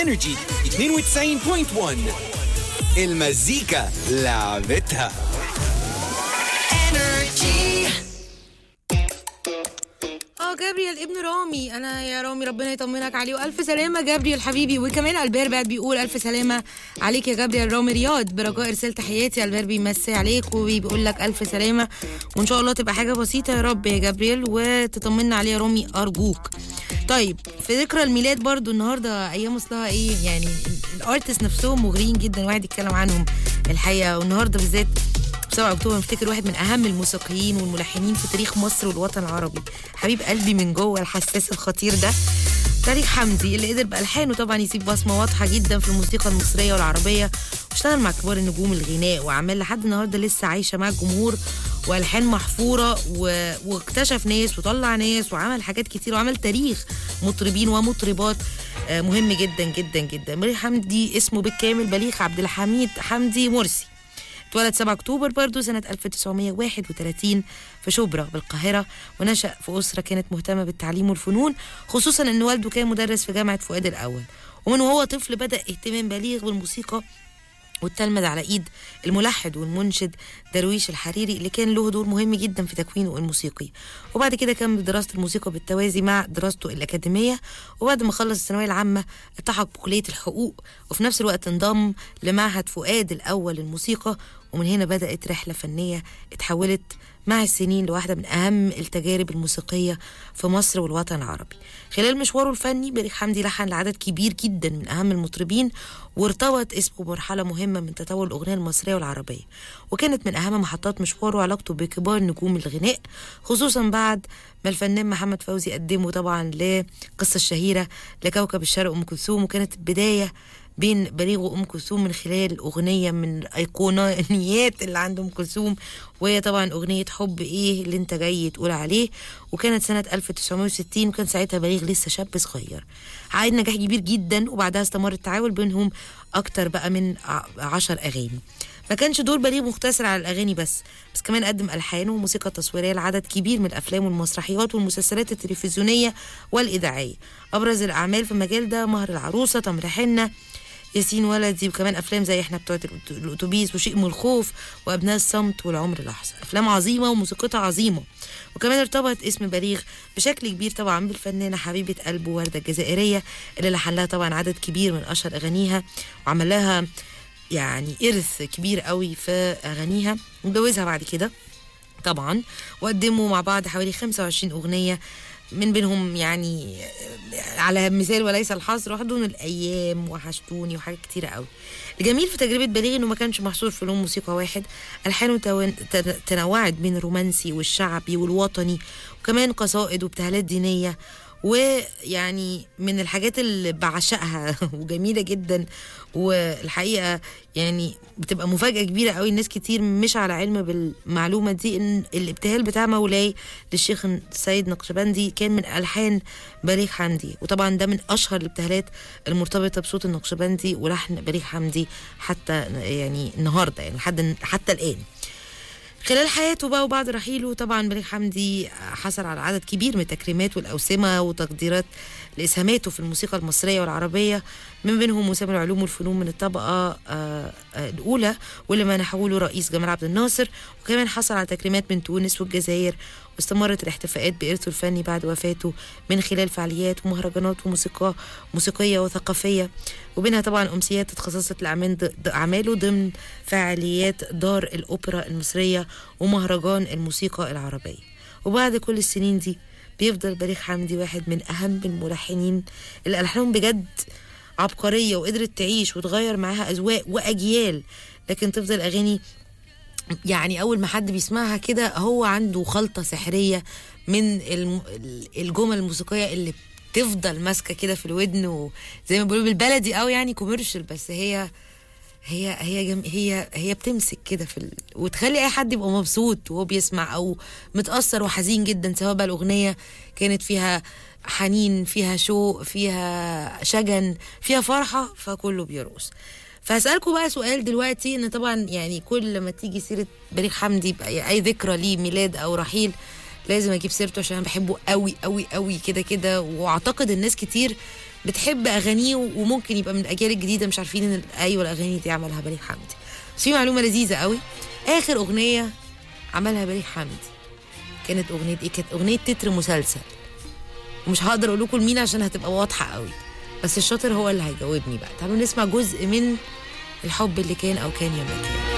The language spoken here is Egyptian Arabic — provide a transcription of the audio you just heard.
انرجي 92.1 المزيكا لعبتها اه جابريel ابن رامي انا يا رامي ربنا يطمنك عليه والف سلامه جابريل حبيبي وكمان البير بعد بيقول الف سلامه عليك يا جابريل رامي رياض برجاء ارسال تحياتي البير بيمسي عليك وبيقول لك الف سلامه وان شاء الله تبقى حاجه بسيطه يا رب يا جابريل وتطمنا عليه يا رامي ارجوك طيب في ذكرى الميلاد برضو النهارده ايام اصلها ايه يعني الارتست نفسهم مغريين جدا واحد يتكلم عنهم الحقيقه والنهارده بالذات 7 اكتوبر نفتكر واحد من اهم الموسيقيين والملحنين في تاريخ مصر والوطن العربي حبيب قلبي من جوه الحساس الخطير ده تاريخ حمدي اللي قدر بألحانه طبعا يسيب بصمة واضحة جدا في الموسيقى المصرية والعربية واشتغل مع كبار النجوم الغناء وأعمال لحد النهاردة لسه عايشة مع الجمهور وألحان محفورة و... واكتشف ناس وطلع ناس وعمل حاجات كتير وعمل تاريخ مطربين ومطربات آه، مهم جدا جدا جدا مريم حمدي اسمه بالكامل بليغ عبد الحميد حمدي مرسي اتولد 7 اكتوبر برضه سنه 1931 في شبرا بالقاهره ونشا في اسره كانت مهتمه بالتعليم والفنون خصوصا ان والده كان مدرس في جامعه فؤاد الاول ومن وهو طفل بدا اهتمام بليغ بالموسيقى والتلمذ على ايد الملحن والمنشد درويش الحريري اللي كان له دور مهم جدا في تكوينه الموسيقي وبعد كده كمل دراسه الموسيقى بالتوازي مع دراسته الاكاديميه وبعد ما خلص الثانويه العامه التحق بكليه الحقوق وفي نفس الوقت انضم لمعهد فؤاد الاول للموسيقى ومن هنا بدات رحله فنيه اتحولت مع السنين لواحدة من أهم التجارب الموسيقية في مصر والوطن العربي خلال مشواره الفني بليغ حمدي لحن لعدد كبير جدا من أهم المطربين وارتبط اسمه بمرحلة مهمة من تطور الأغنية المصرية والعربية وكانت من أهم محطات مشواره علاقته بكبار نجوم الغناء خصوصا بعد ما الفنان محمد فوزي قدمه طبعا لقصة الشهيرة لكوكب الشرق أم كلثوم وكانت البداية بين بليغ وام كلثوم من خلال اغنيه من ايقونيات اللي عند ام كلثوم وهي طبعا اغنيه حب ايه اللي انت جاي تقول عليه وكانت سنه 1960 وكان ساعتها بليغ لسه شاب صغير حقق نجاح كبير جدا وبعدها استمر التعاون بينهم اكتر بقى من ع- عشر اغاني ما كانش دور بليغ مقتصر على الاغاني بس بس كمان قدم الحان وموسيقى تصويريه لعدد كبير من الافلام والمسرحيات والمسلسلات التلفزيونيه والاذاعيه ابرز الاعمال في المجال ده مهر العروسه تمر حنه ياسين ولدي وكمان افلام زي احنا بتوع الأت- الاتوبيس وشيء من الخوف وابناء الصمت والعمر لحظه افلام عظيمه وموسيقتها عظيمه وكمان ارتبط اسم بليغ بشكل كبير طبعا بالفنانه حبيبه قلبه ورده الجزائريه اللي لحن لها طبعا عدد كبير من اشهر اغانيها وعمل لها يعني ارث كبير قوي في اغانيها وجوزها بعد كده طبعا وقدموا مع بعض حوالي 25 اغنيه من بينهم يعني على مثال وليس الحصر وحدون الايام وحشتوني وحاجات كتيره قوي الجميل في تجربه بليغ انه ما كانش محصور في لون موسيقى واحد الحانه تون- تن- تنوعت بين الرومانسي والشعبي والوطني وكمان قصائد وابتهالات دينيه ويعني من الحاجات اللي بعشقها وجميله جدا والحقيقه يعني بتبقى مفاجاه كبيره قوي الناس كتير مش على علم بالمعلومه دي ان الابتهال بتاع مولاي للشيخ سيد نقشبندي كان من الحان بليغ حمدي وطبعا ده من اشهر الابتهالات المرتبطه بصوت النقشبندي ولحن بليغ حمدي حتى يعني النهارده يعني لحد حتى الان خلال حياته بقى وبعد رحيله طبعا بليغ حمدي حصل على عدد كبير من التكريمات والأوسمة وتقديرات لإسهاماته في الموسيقى المصرية والعربية من بينهم وسام العلوم والفنون من الطبقة آه، آه، الأولى واللي منحه له رئيس جمال عبد الناصر وكمان حصل على تكريمات من تونس والجزائر واستمرت الاحتفاءات بإرثه الفني بعد وفاته من خلال فعاليات ومهرجانات وموسيقى موسيقية وثقافية وبينها طبعا أمسيات اتخصصت لأعمال ض- أعماله ضمن فعاليات دار الأوبرا المصرية ومهرجان الموسيقى العربية وبعد كل السنين دي بيفضل بليغ حمدي واحد من أهم الملحنين اللي ألحانهم بجد عبقرية وقدرت تعيش وتغير معاها أذواق وأجيال لكن تفضل أغاني يعني اول ما حد بيسمعها كده هو عنده خلطه سحريه من الم- الجمل الموسيقيه اللي بتفضل ماسكه كده في الودن وزي ما بيقولوا بالبلدي قوي يعني كوميرشال بس هي هي هي جم... هي هي بتمسك كده في ال... وتخلي اي حد يبقى مبسوط وهو بيسمع او متاثر وحزين جدا سواء بقى الاغنيه كانت فيها حنين فيها شوق فيها شجن فيها فرحه فكله بيرقص فهسألكم بقى سؤال دلوقتي ان طبعا يعني كل ما تيجي سيره بليغ حمدي بقى اي ذكرى ليه ميلاد او رحيل لازم اجيب سيرته عشان انا بحبه قوي قوي قوي كده كده واعتقد الناس كتير بتحب اغانيه وممكن يبقى من الاجيال الجديده مش عارفين ان ايوه الاغاني دي عملها بليغ حمدي بس في معلومه لذيذه قوي اخر اغنيه عملها بليغ حمدي كانت اغنيه ايه كانت اغنيه تتر مسلسل ومش هقدر اقول لكم مين عشان هتبقى واضحه قوي بس الشاطر هو اللي هيجاوبني بقى تعالوا نسمع جزء من الحب اللي كان او كان يا ما كان